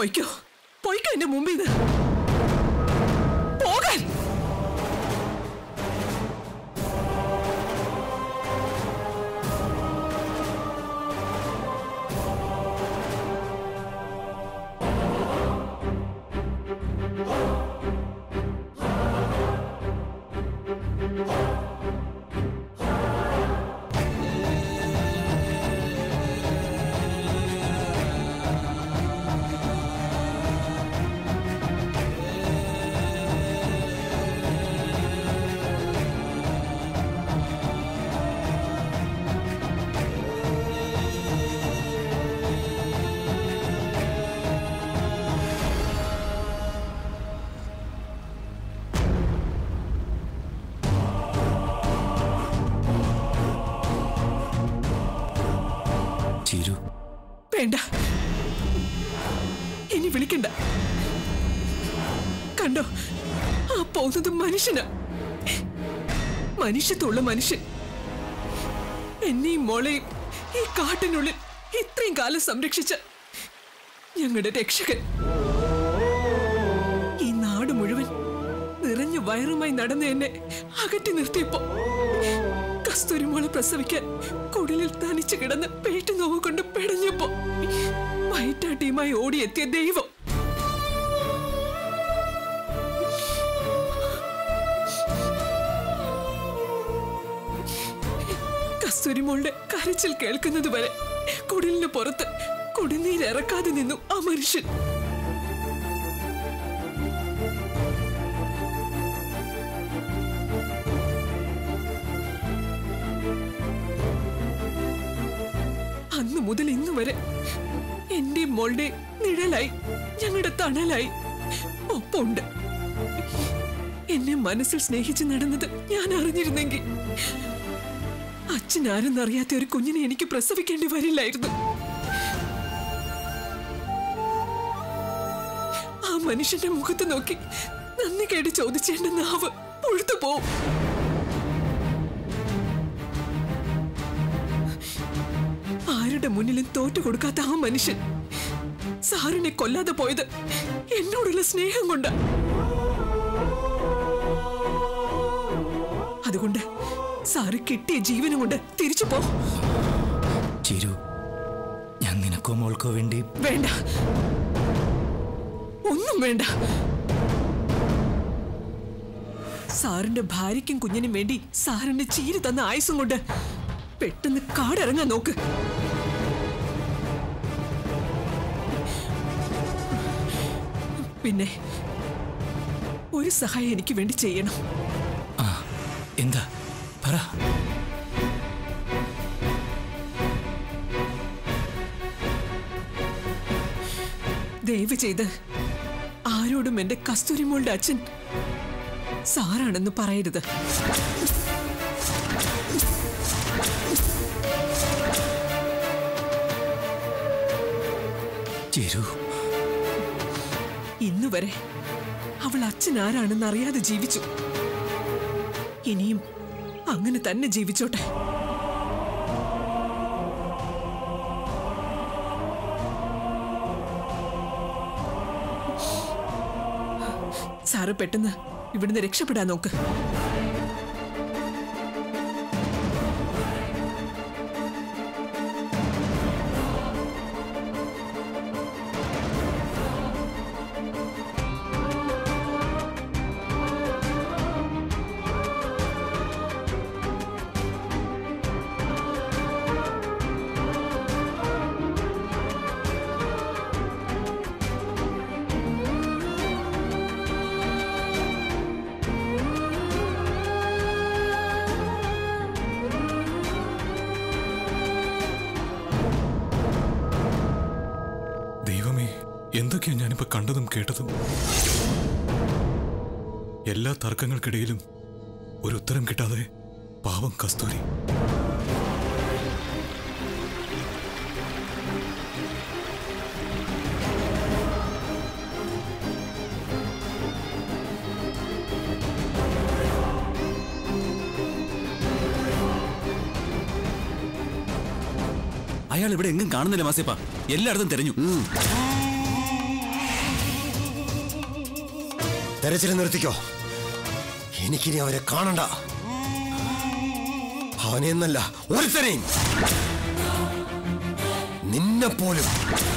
പൊയ്ക്കോ പൊയ്ക്കോ എന്റെ മുമ്പിൽ നിന്ന് പോകാൻ ചിരു വേണ്ട ഇനി വിളിക്കണ്ട കണ്ടോ ആ പോകുന്നത് മനുഷ്യനാ മനുഷ്യത്തുള്ള മനുഷ്യൻ എന്നെയും മോളെയും ഈ കാട്ടിനുള്ളിൽ ഇത്രയും കാലം സംരക്ഷിച്ച ഞങ്ങളുടെ രക്ഷകൻ ഈ നാട് മുഴുവൻ നിറഞ്ഞു വയറുമായി നടന്ന എന്നെ അകറ്റി നിർത്തിയപ്പോ കസ്തൂരിമോളെ പ്രസവിക്കാൻ കുടിലിൽ തനിച്ചു കിടന്ന് പേറ്റ് നോവ് കൊണ്ട് പിടഞ്ഞപ്പോ വയറ്റാട്ടിയുമായി ഓടിയെത്തിയ ദൈവം കസ്തൂരിമോളുടെ കരച്ചിൽ കേൾക്കുന്നത് വരെ കുടിലിന് പുറത്ത് കുടിനീരിറക്കാതെ നിന്നു ആ മനുഷ്യൻ അന്ന് മുതൽ ഇന്നു വരെ എന്റെ മോളുടെ നിഴലായി ഞങ്ങളുടെ തണലായി ഒപ്പമുണ്ട് എന്നെ മനസ്സിൽ സ്നേഹിച്ച് നടന്നത് ഞാൻ അറിഞ്ഞിരുന്നെങ്കിൽ അച്ഛൻ ആരെന്നറിയാത്ത ഒരു കുഞ്ഞിനെ എനിക്ക് പ്രസവിക്കേണ്ടി വരില്ലായിരുന്നു ആ മനുഷ്യന്റെ മുഖത്ത് നോക്കി നന്ദി കേട്ട് ചോദിച്ചേണ്ട നാവ് പുഴുത്തു പോവും ആരുടെ മുന്നിലും തോറ്റു കൊടുക്കാത്ത ആ മനുഷ്യൻ സാറിനെ കൊല്ലാതെ പോയത് എന്നോടുള്ള സ്നേഹം കൊണ്ട് അതുകൊണ്ട് സാറ് കിട്ടിയ ജീവനും കൊണ്ട് തിരിച്ചു പോ ചിരു ഞാൻ നിനക്കോ മോൾക്കോ വേണ്ടി വേണ്ട ഒന്നും വേണ്ട സാറിന്റെ ഭാര്യയ്ക്കും കുഞ്ഞിനും വേണ്ടി സാറിന്റെ ചീര് തന്ന ആയുസും കൊണ്ട് പെട്ടെന്ന് കാടിറങ്ങാൻ നോക്ക് പിന്നെ ഒരു സഹായം എനിക്ക് വേണ്ടി ചെയ്യണം ആ എന്താ പറ ദയവ് ചെയ്ത് ആരോടും എന്റെ കസ്തൂരിമോളുടെ അച്ഛൻ സാറാണെന്ന് പറയരുത് ചിരു ഇന്നുവരെ അവൾ അച്ഛൻ ആരാണെന്ന് അറിയാതെ ജീവിച്ചു ഇനിയും അങ്ങനെ തന്നെ ജീവിച്ചോട്ടെ സാറ് പെട്ടെന്ന് ഇവിടുന്ന് രക്ഷപ്പെടാൻ നോക്ക് ദൈവമേ എന്തൊക്കെയാ ഞാനിപ്പോ കണ്ടതും കേട്ടതും എല്ലാ തർക്കങ്ങൾക്കിടയിലും ഒരു ഉത്തരം കിട്ടാതെ പാവം കസ്തൂരി അയാൾ ഇവിടെ എങ്ങും കാണുന്നില്ല മാസിയപ്പ എല്ലായിടത്തും തെരഞ്ഞു തെരച്ചിൽ നിർത്തിക്കോ എനിക്കിനി അവരെ കാണണ്ട അവനെ എന്നല്ല ഒരുത്തനെയും നിന്നെ പോലും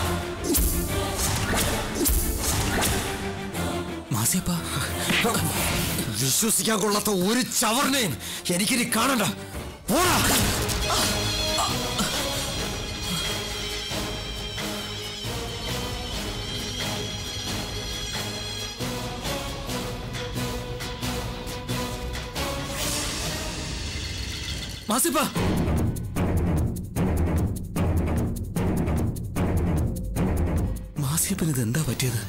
മാസിയപ്പ വിശ്വസിക്കാൻ കൊള്ളാത്ത ഒരു ചവർനെയും എനിക്കിനി കാണണ്ട പോടാ മാസിയപ്പ മാസിയപ്പന് ഇത് എന്താ പറ്റിയത്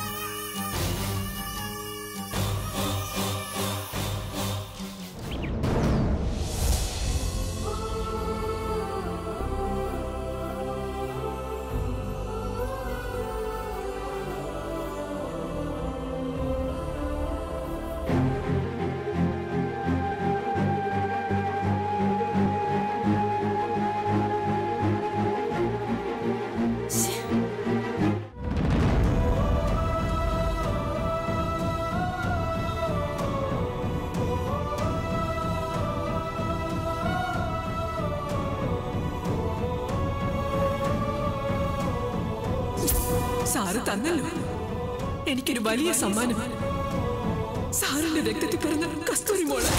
സാറ് തന്നല്ലോ എനിക്കൊരു വലിയ സമ്മാനം സാറിന്റെ രക്തത്തിൽ പിറന്ന കസ്തൂരി മോള്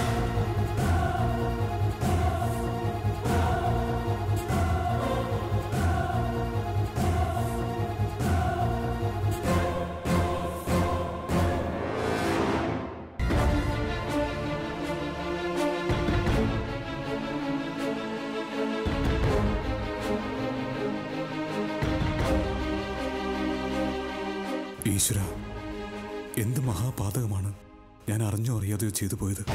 ഈശ്വര എന്ത് മഹാപാതകമാണ് ഞാൻ അറിഞ്ഞോ അറിയാതെയോ ചെയ്തു പോയത്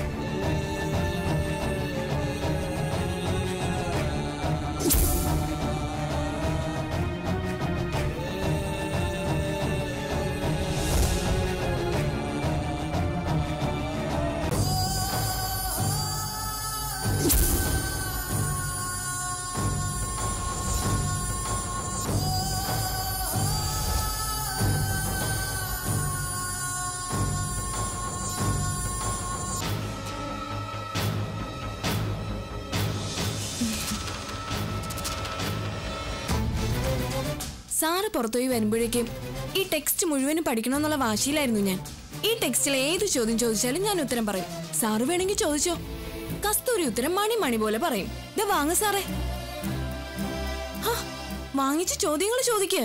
സാറ് പുറത്തുപോയി വരുമ്പോഴേക്കും ഈ ടെക്സ്റ്റ് മുഴുവനും പഠിക്കണമെന്നുള്ള വാശിയിലായിരുന്നു ഞാൻ ഈ ടെക്സ്റ്റിൽ ഏത് ചോദ്യം ചോദിച്ചാലും ഞാൻ ഉത്തരം പറയും സാറ് വേണമെങ്കിൽ ചോദിച്ചോ കസ്തൂരി ഉത്തരം മണി മണി പോലെ പറയും ഇത് വാങ്ങ സാറേ ഹാ, വാങ്ങിച്ച് ചോദ്യങ്ങൾ ചോദിക്ക്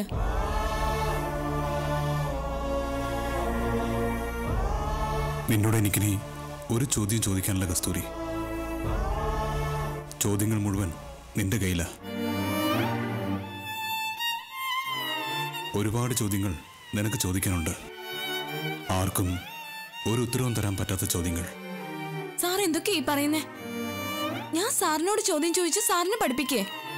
നിന്നോട് എനിക്കിനി ഒരു ചോദ്യം ചോദിക്കാനല്ല കസ്തൂരി ചോദ്യങ്ങൾ മുഴുവൻ നിന്റെ കയ്യിലാ ഒരുപാട് ചോദ്യങ്ങൾ നിനക്ക് ചോദിക്കാനുണ്ട് ആർക്കും ഒരു ഉത്തരവും തരാൻ പറ്റാത്ത ചോദ്യങ്ങൾ സാർ എന്തൊക്കെയാ ഈ പറയുന്നേ ഞാൻ സാറിനോട് ചോദ്യം ചോദിച്ച് സാറിനെ പഠിപ്പിക്കേ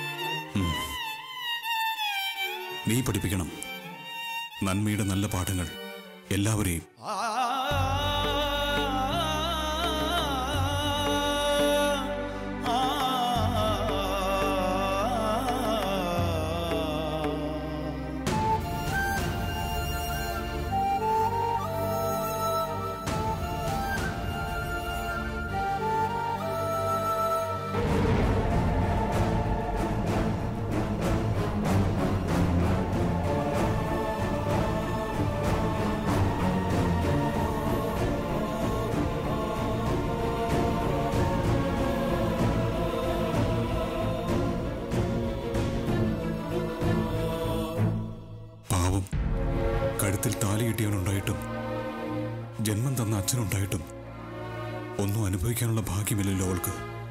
നീ പഠിപ്പിക്കണം നന്മയുടെ നല്ല പാഠങ്ങൾ എല്ലാവരെയും പാവം കഴുത്തിൽ താലി കിട്ടിയവനുണ്ടായിട്ടും ജന്മം തന്ന അച്ഛനുണ്ടായിട്ടും ഒന്നും അനുഭവിക്കാനുള്ള ഭാഗ്യമില്ലല്ലോ അവൾക്ക്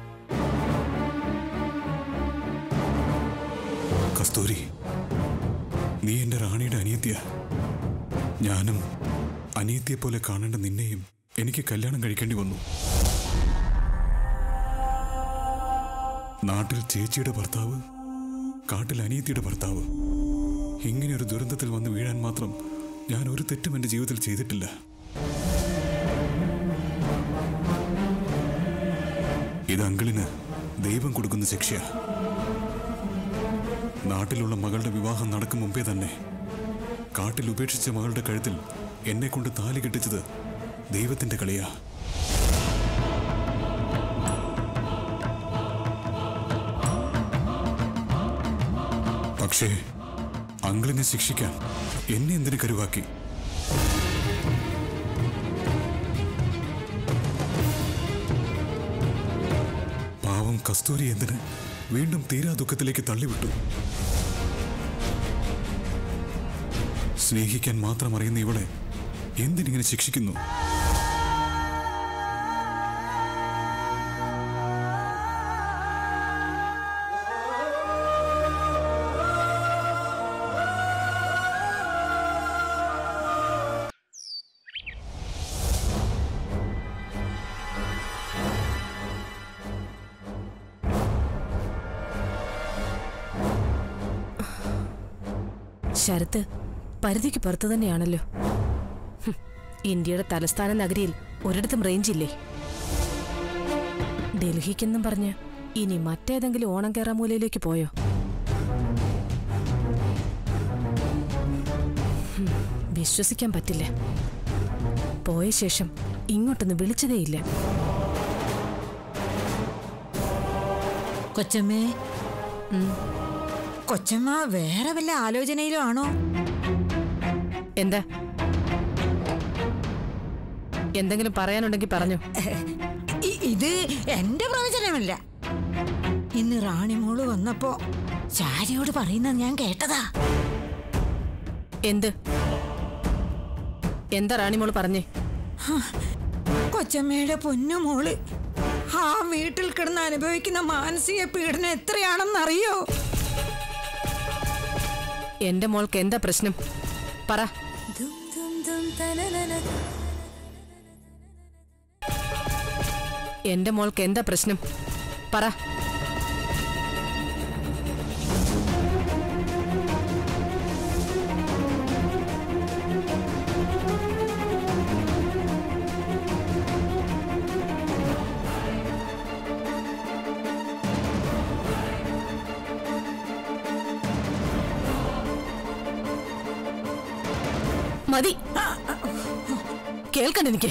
കസ്തൂരി നീ എന്റെ റാണിയുടെ അനിയത്തിയ ഞാനും അനിയത്തിയെ പോലെ കാണേണ്ട നിന്നെയും എനിക്ക് കല്യാണം കഴിക്കേണ്ടി വന്നു നാട്ടിൽ ചേച്ചിയുടെ ഭർത്താവ് കാട്ടിൽ അനിയത്തിയുടെ ഭർത്താവ് ഇങ്ങനെ ഒരു ദുരന്തത്തിൽ വന്ന് വീഴാൻ മാത്രം ഞാൻ ഒരു തെറ്റും എന്റെ ജീവിതത്തിൽ ചെയ്തിട്ടില്ല ഇത് അങ്കിളിന് ദൈവം കൊടുക്കുന്ന ശിക്ഷയാ നാട്ടിലുള്ള മകളുടെ വിവാഹം നടക്കും മുമ്പേ തന്നെ കാട്ടിൽ ഉപേക്ഷിച്ച മകളുടെ കഴുത്തിൽ എന്നെ കൊണ്ട് താലി കെട്ടിച്ചത് ദൈവത്തിന്റെ കളിയാ പക്ഷേ അങ്കിളിനെ ശിക്ഷിക്കാൻ എന്നെ എന്തിനു കരുവാക്കി പാവം കസ്തൂരി എന്തിന് വീണ്ടും തീരാ ദുഃഖത്തിലേക്ക് തള്ളിവിട്ടു സ്നേഹിക്കാൻ മാത്രം അറിയുന്ന ഇവളെ എന്തിനിങ്ങനെ ശിക്ഷിക്കുന്നു ശരത്ത് പരിധിക്ക് പുറത്തു തന്നെയാണല്ലോ ഹും, ഇന്ത്യയുടെ തലസ്ഥാന നഗരിയിൽ ഒരിടത്തും റേഞ്ച് ഇല്ലേ ഡൽഹിക്കെന്നും പറഞ്ഞ് ഇനി മറ്റേതെങ്കിലും ഓണം കേറാമൂലയിലേക്ക് പോയോ ഹും, വിശ്വസിക്കാൻ പറ്റില്ല പോയ ശേഷം ഇങ്ങോട്ടൊന്ന് വിളിച്ചതേയില്ല കൊച്ചമ്മേ കൊച്ചമ്മ വേറെ വല്ല ആലോചനയിലും ആണോ എന്താ എന്തെങ്കിലും പറയാനുണ്ടെങ്കിൽ പറഞ്ഞു ഇ- ഇത് എന്റെ പ്രവചനമല്ല ഇന്ന് റാണിമോള് വന്നപ്പോ ചാരിയോട് പറയുന്നത് ഞാൻ കേട്ടതാ എന്ത് എന്താ റാണിമോള് പറഞ്ഞേ കൊച്ചമ്മയുടെ പൊന്നുമോള് ആ വീട്ടിൽ കിടന്ന് അനുഭവിക്കുന്ന മാനസിക പീഡനം എത്രയാണെന്നറിയോ എന്റെ മോൾക്ക് എന്താ പ്രശ്നം പറ എന്റെ മോൾക്ക് എന്താ പ്രശ്നം പറ മതി കേൾക്കണ്ട എനിക്ക്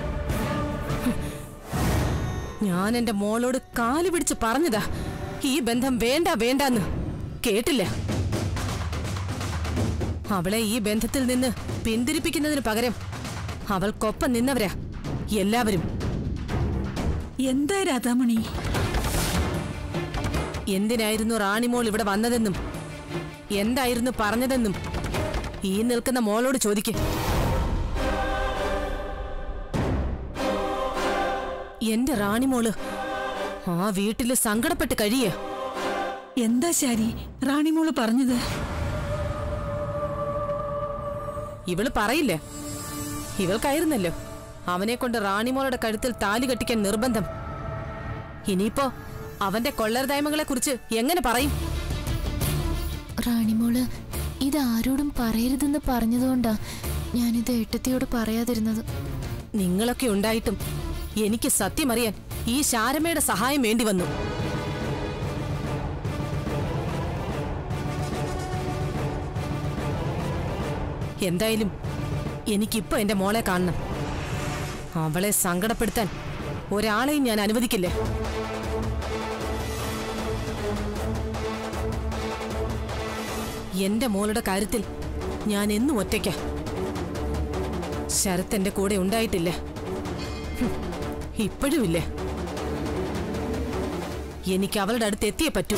ഞാൻ എന്റെ മോളോട് കാല് പിടിച്ച് പറഞ്ഞതാ ഈ ബന്ധം വേണ്ട വേണ്ടാന്ന് കേട്ടില്ല അവളെ ഈ ബന്ധത്തിൽ നിന്ന് പിന്തിരിപ്പിക്കുന്നതിന് പകരം അവൾക്കൊപ്പം നിന്നവരാ എല്ലാവരും എന്താ രാധാമണി എന്തിനായിരുന്നു റാണിമോൾ ഇവിടെ വന്നതെന്നും എന്തായിരുന്നു പറഞ്ഞതെന്നും ഈ നിൽക്കുന്ന മോളോട് ചോദിക്ക് എന്റെ റാണിമോള് ആ വീട്ടില് സങ്കടപ്പെട്ട് കഴിയ എന്താ ശാരി റാണിമോള് പറഞ്ഞത് ഇവള് പറയില്ല ഇവൾക്കായിരുന്നല്ലോ അവനെ കൊണ്ട് റാണിമോളുടെ കഴുത്തിൽ താലി കെട്ടിക്കാൻ നിർബന്ധം ഇനിയിപ്പോ അവന്റെ കൊള്ളരുതായ്മകളെ കുറിച്ച് എങ്ങനെ പറയും റാണിമോള് ഇത് ആരോടും പറയരുതെന്ന് പറഞ്ഞതുകൊണ്ടാ ഞാനിത് ഏട്ടത്തിയോട് പറയാതിരുന്നത് നിങ്ങളൊക്കെ ഉണ്ടായിട്ടും എനിക്ക് സത്യമറിയാൻ ഈ ശാരമയുടെ സഹായം വേണ്ടി വന്നു എന്തായാലും എനിക്കിപ്പോ എന്റെ മോളെ കാണണം അവളെ സങ്കടപ്പെടുത്താൻ ഒരാളെയും ഞാൻ അനുവദിക്കില്ല എന്റെ മോളുടെ കാര്യത്തിൽ ഞാൻ എന്നും ഒറ്റയ്ക്ക ശരത്ത് എന്റെ കൂടെ ഉണ്ടായിട്ടില്ല ഹും, ഇപ്പോഴുമില്ല എനിക്ക് അവളുടെ അടുത്ത് എത്തിയേ പറ്റൂ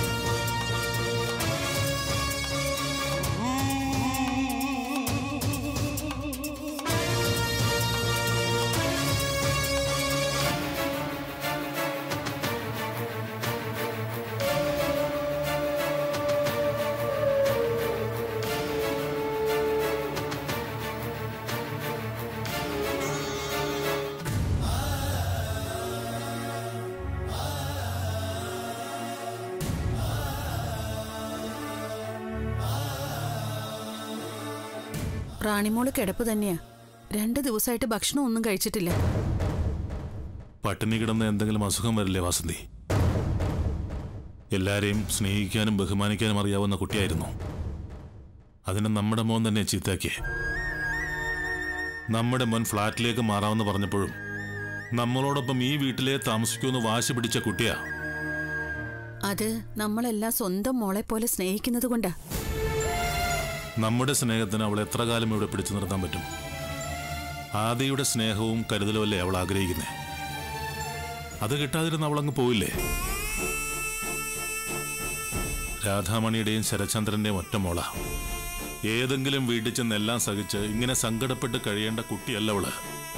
റാണിമോള് കിടപ്പ് തന്നെയാ രണ്ട് ദിവസമായിട്ട് ഭക്ഷണം ഒന്നും കഴിച്ചിട്ടില്ല പട്ടിണി കിടന്ന് എന്തെങ്കിലും അസുഖം വരില്ലേ വാസന്തി എല്ലാരെയും സ്നേഹിക്കാനും ബഹുമാനിക്കാനും അറിയാവുന്ന കുട്ടിയായിരുന്നു അതിനെ നമ്മുടെ മോൻ തന്നെ ചീത്താക്കിയേ നമ്മുടെ മുൻ ഫ്ലാറ്റിലേക്ക് മാറാമെന്ന് പറഞ്ഞപ്പോഴും നമ്മളോടൊപ്പം ഈ വീട്ടിലെ താമസിക്കുമെന്ന് വാശി പിടിച്ച കുട്ടിയാ അത് നമ്മളെല്ലാം സ്വന്തം മോളെ പോലെ സ്നേഹിക്കുന്നത് കൊണ്ടാ നമ്മുടെ സ്നേഹത്തിന് അവൾ എത്ര കാലം ഇവിടെ പിടിച്ചു നിർത്താൻ പറ്റും ആദിയുടെ സ്നേഹവും കരുതലും അല്ലേ അവൾ ആഗ്രഹിക്കുന്നേ അത് കിട്ടാതിരുന്ന അവളങ്ങ് പോയില്ലേ രാധാമണിയുടെയും ശരചന്ദ്രന്റെയും ഒറ്റ മോള ഏതെങ്കിലും വീട്ടിൽ ചെന്ന് എല്ലാം സഹിച്ച് ഇങ്ങനെ സങ്കടപ്പെട്ട് കഴിയേണ്ട കുട്ടിയല്ല അവള്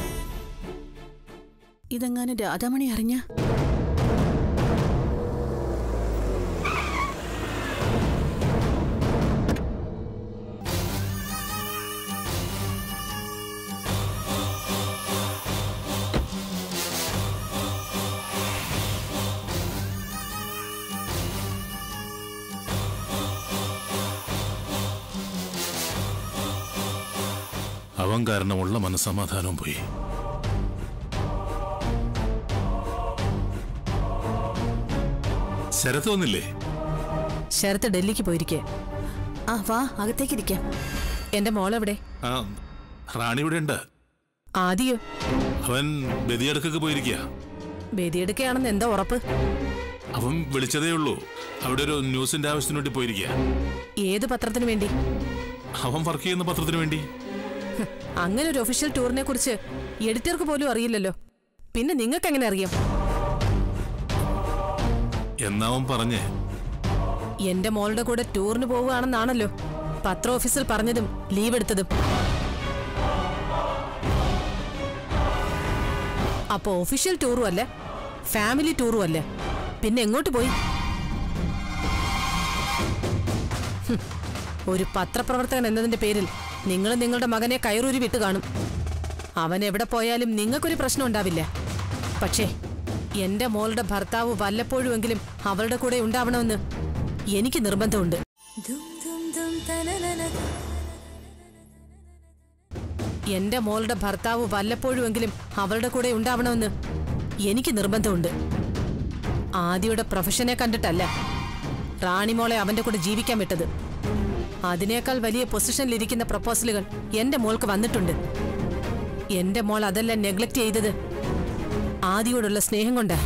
ഇതെങ്ങാനും രാധാമണി അറിഞ്ഞ അവൻ കാരണമുള്ള മനസ്സമാധാനവും പോയി ശരത്ത് വന്നില്ലേ ശരത്ത് ഡൽഹിക്ക് പോയിരിക്കെ ആ വാ അകത്തേക്കിരിക്കാം എന്റെ മോളെവിടെ ആ റാണി ഇവിടെ ഉണ്ട് ആദിയോ അവൻ ബദിയടുക്കൊക്കെ പോയിരിക്കുക ബദിയെടുക്കുകയാണെന്ന് എന്താ ഉറപ്പ് അവൻ വിളിച്ചതേ ഉള്ളൂ അവിടെ ഒരു ന്യൂസിന്റെ ആവശ്യത്തിന് വേണ്ടി പോയിരിക്കുക ഏത് പത്രത്തിന് വേണ്ടി അവൻ വർക്ക് ചെയ്യുന്ന പത്രത്തിന് വേണ്ടി ഹ്, അങ്ങനെ ഒരു ഒഫീഷ്യൽ ടൂറിനെ കുറിച്ച് എഡിറ്റർക്ക് പോലും അറിയില്ലല്ലോ പിന്നെ നിങ്ങൾക്ക് എങ്ങനെ അറിയാം എന്നാ അവൻ പറഞ്ഞേ എന്റെ മോളുടെ കൂടെ ടൂറിന് പോവുകയാണെന്നാണല്ലോ പത്ര ഓഫീസിൽ പറഞ്ഞതും ലീവ് എടുത്തതും അപ്പൊ ഒഫീഷ്യൽ ടൂറും അല്ല ഫാമിലി ടൂറും അല്ല പിന്നെ എങ്ങോട്ട് പോയി ഹും, ഒരു പത്രപ്രവർത്തകൻ എന്നതിന്റെ പേരിൽ നിങ്ങൾ നിങ്ങളുടെ മകനെ കയറൂരി വിട്ട് കാണും അവൻ എവിടെ പോയാലും നിങ്ങൾക്കൊരു പ്രശ്നം ഉണ്ടാവില്ല പക്ഷേ എന്റെ മോളുടെ ഭർത്താവ് വല്ലപ്പോഴുമെങ്കിലും അവളുടെ കൂടെ ഉണ്ടാവണമെന്ന് എനിക്ക് നിർബന്ധമുണ്ട് എന്റെ മോളുടെ ഭർത്താവ് വല്ലപ്പോഴുമെങ്കിലും അവളുടെ കൂടെ ഉണ്ടാവണമെന്ന് എനിക്ക് നിർബന്ധമുണ്ട് ആദിയുടെ പ്രൊഫഷനെ കണ്ടിട്ടല്ല റാണിമോളെ അവന്റെ കൂടെ ജീവിക്കാൻ വിട്ടത് അതിനേക്കാൾ വലിയ പൊസിഷനിലിരിക്കുന്ന പ്രപ്പോസലുകൾ എന്റെ മോൾക്ക് വന്നിട്ടുണ്ട് എന്റെ മോൾ അതെല്ലാം നെഗ്ലക്ട് ചെയ്തത് ആദിയോടുള്ള സ്നേഹം കൊണ്ടാ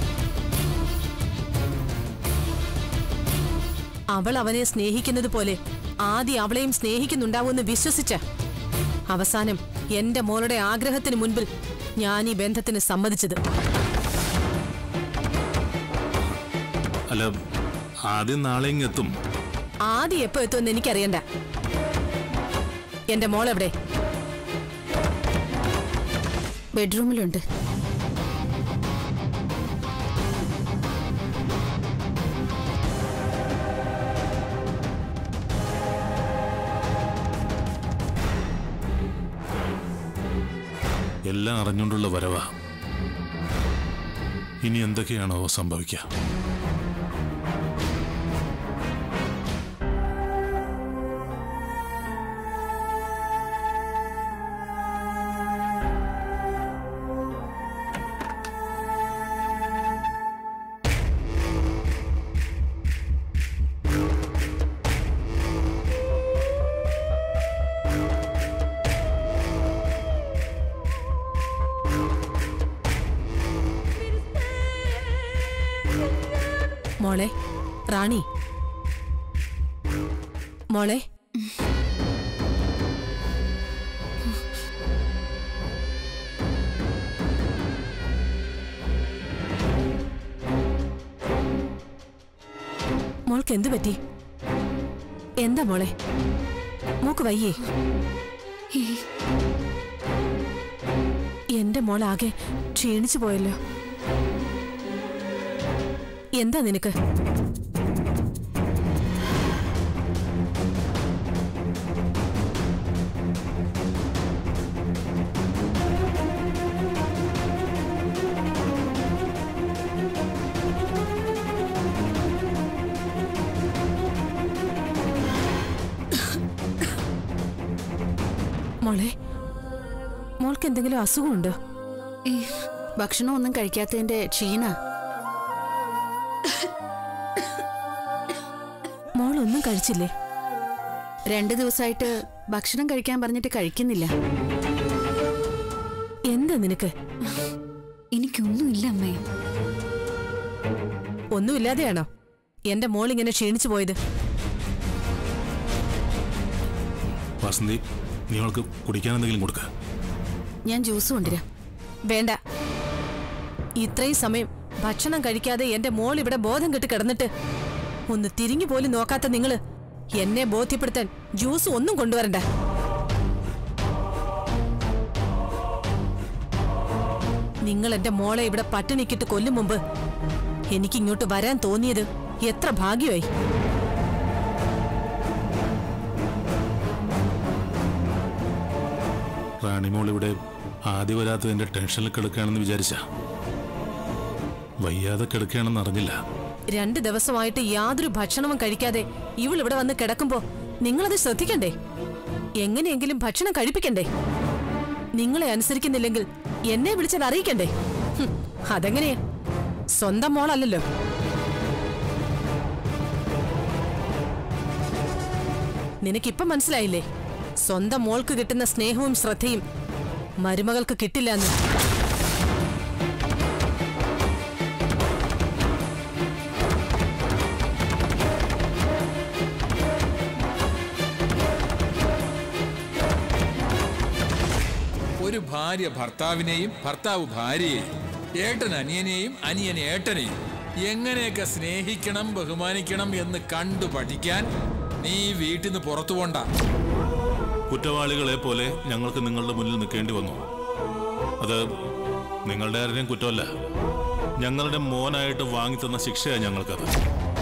അവൾ അവനെ സ്നേഹിക്കുന്നത് പോലെ ആദി അവളെയും സ്നേഹിക്കുന്നുണ്ടാവുമെന്ന് വിശ്വസിച്ച അവസാനം എന്റെ മോളുടെ ആഗ്രഹത്തിന് മുൻപിൽ ഞാൻ ഈ ബന്ധത്തിന് സമ്മതിച്ചത് അല്ല ആദ്യം നാളെ ഇങ്ങെത്തും ആദി എപ്പോ എത്തുമെന്ന് എനിക്കറിയണ്ട എന്റെ മോളെവിടെ ബെഡ്റൂമിലുണ്ട് എല്ലാം അറിഞ്ഞുകൊണ്ടുള്ള വരവാ ഇനി എന്തൊക്കെയാണോ സംഭവിക്കുക മോളെ റാണി മോളെ മോൾക്ക് എന്തു പറ്റി എന്താ മോളെ മോക്ക് വയ്യേ എന്റെ മോളാകെ ക്ഷീണിച്ചു പോയല്ലോ എന്താ നിനക്ക് മോളെ മോൾക്ക് എന്തെങ്കിലും അസുഖമുണ്ടോ ഭക്ഷണമൊന്നും കഴിക്കാത്തതിന്റെ ക്ഷീണ മോളൊന്നും കഴിച്ചില്ലേ രണ്ടു ദിവസമായിട്ട് ഭക്ഷണം കഴിക്കാൻ പറഞ്ഞിട്ട് കഴിക്കുന്നില്ല എന്താ നിനക്ക് എനിക്കൊന്നുമില്ല അമ്മേ ഒന്നുമില്ലാതെയാണോ എന്റെ മോൾ ഇങ്ങനെ ക്ഷീണിച്ചു പോയത് വാസന്തി നീ അവൾക്ക് കുടിക്കാൻ എന്തെങ്കിലും കൊടുക്ക ഞാൻ ജ്യൂസ് കൊണ്ടുവരാം വേണ്ട ഇത്രയും സമയം ഭക്ഷണം കഴിക്കാതെ എന്റെ മോൾ ഇവിടെ ബോധം കെട്ട് കിടന്നിട്ട് ഒന്ന് തിരിഞ്ഞു പോലും നോക്കാത്ത നിങ്ങള് എന്നെ ബോധ്യപ്പെടുത്താൻ ജ്യൂസ് ഒന്നും കൊണ്ടുവരണ്ട നിങ്ങൾ എന്റെ മോളെ ഇവിടെ പട്ടിണിക്കിട്ട് കൊല്ലും മുമ്പ് എനിക്കിങ്ങോട്ട് വരാൻ തോന്നിയത് എത്ര ഭാഗ്യമായി റാണിമോൾ ഇവിടെ ആദ്യ വരാത്തതിന്റെ ടെൻഷനിൽ കിടക്കുകയാണെന്ന് വിചാരിച്ച വയ്യാതെ കിടക്കുകയാണെന്ന് അറിഞ്ഞില്ല രണ്ട് ദിവസമായിട്ട് യാതൊരു ഭക്ഷണവും കഴിക്കാതെ ഇവൾ ഇവിടെ വന്ന് കിടക്കുമ്പോ നിങ്ങളത് ശ്രദ്ധിക്കണ്ടേ എങ്ങനെയെങ്കിലും ഭക്ഷണം കഴിപ്പിക്കണ്ടേ നിങ്ങളെ അനുസരിക്കുന്നില്ലെങ്കിൽ എന്നെ വിളിച്ചാൽ അറിയിക്കണ്ടേ ഹും, അതെങ്ങനെയാ സ്വന്തം മോളല്ലല്ലോ നിനക്കിപ്പം മനസ്സിലായില്ലേ സ്വന്തം മോൾക്ക് കിട്ടുന്ന സ്നേഹവും ശ്രദ്ധയും മരുമകൾക്ക് കിട്ടില്ല എന്ന് ഒരു ഭാര്യ ഭർത്താവിനെയും ഭർത്താവ് ഭാര്യയെയും ഏട്ടൻ അനിയനെയും അനിയൻ ഏട്ടനെയും എങ്ങനെയൊക്കെ സ്നേഹിക്കണം ബഹുമാനിക്കണം എന്ന് കണ്ടു പഠിക്കാൻ നീ വീട്ടിൽ നിന്ന് പുറത്തു പോണ്ട കുറ്റവാളികളെ പോലെ ഞങ്ങൾക്ക് നിങ്ങളുടെ മുന്നിൽ നിൽക്കേണ്ടി വന്നു അത് നിങ്ങളുടെ ആരുടെയും കുറ്റമല്ല ഞങ്ങളുടെ മോനായിട്ട് വാങ്ങിത്തന്ന ശിക്ഷയാണ് ഞങ്ങൾക്കത്